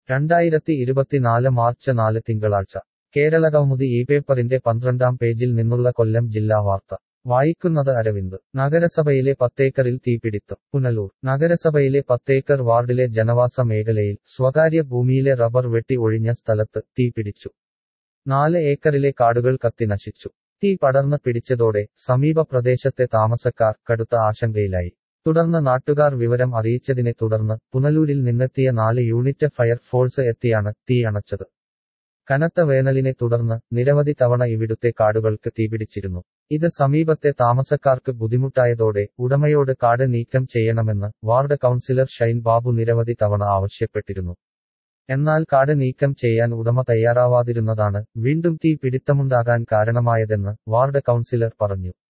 രണ്ടായിരത്തി ഇരുപത്തിനാല് മാർച്ച് നാല് തിങ്കളാഴ്ച കേരളകൗമുദി ഈ പേപ്പറിന്റെ പന്ത്രണ്ടാം പേജിൽ നിന്നുള്ള കൊല്ലം ജില്ലാ വാർത്ത വായിക്കുന്നത് അരവിന്ദ് നഗരസഭയിലെ പത്തേക്കറിൽ തീപിടിത്തം പുനലൂർ നഗരസഭയിലെ പത്തേക്കർ വാർഡിലെ ജനവാസ മേഖലയിൽ സ്വകാര്യ ഭൂമിയിലെ റബ്ബർ വെട്ടി ഒഴിഞ്ഞ സ്ഥലത്ത് തീപിടിച്ചു നാല് ഏക്കറിലെ കാടുകൾ കത്തിനശിച്ചു തീ പടർന്ന് പിടിച്ചതോടെ സമീപ പ്രദേശത്തെ താമസക്കാർ കടുത്ത ആശങ്കയിലായി തുടർന്ന് നാട്ടുകാർ വിവരം അറിയിച്ചതിനെ തുടർന്ന് പുനലൂരിൽ നിന്നെത്തിയ നാല് യൂണിറ്റ് ഫയർ ഫോഴ്സ് എത്തിയാണ് തീ അണച്ചത് കനത്ത വേനലിനെ തുടർന്ന് നിരവധി തവണ ഇവിടുത്തെ കാടുകൾക്ക് തീപിടിച്ചിരുന്നു ഇത് സമീപത്തെ താമസക്കാർക്ക് ബുദ്ധിമുട്ടായതോടെ ഉടമയോട് കാട് നീക്കം ചെയ്യണമെന്ന് വാർഡ് കൗൺസിലർ ഷൈൻ ബാബു നിരവധി തവണ ആവശ്യപ്പെട്ടിരുന്നു എന്നാൽ കാട് നീക്കം ചെയ്യാൻ ഉടമ തയ്യാറാവാതിരുന്നതാണ് വീണ്ടും തീ പിടിത്തമുണ്ടാകാൻ കാരണമായതെന്ന് വാർഡ് കൗൺസിലർ പറഞ്ഞു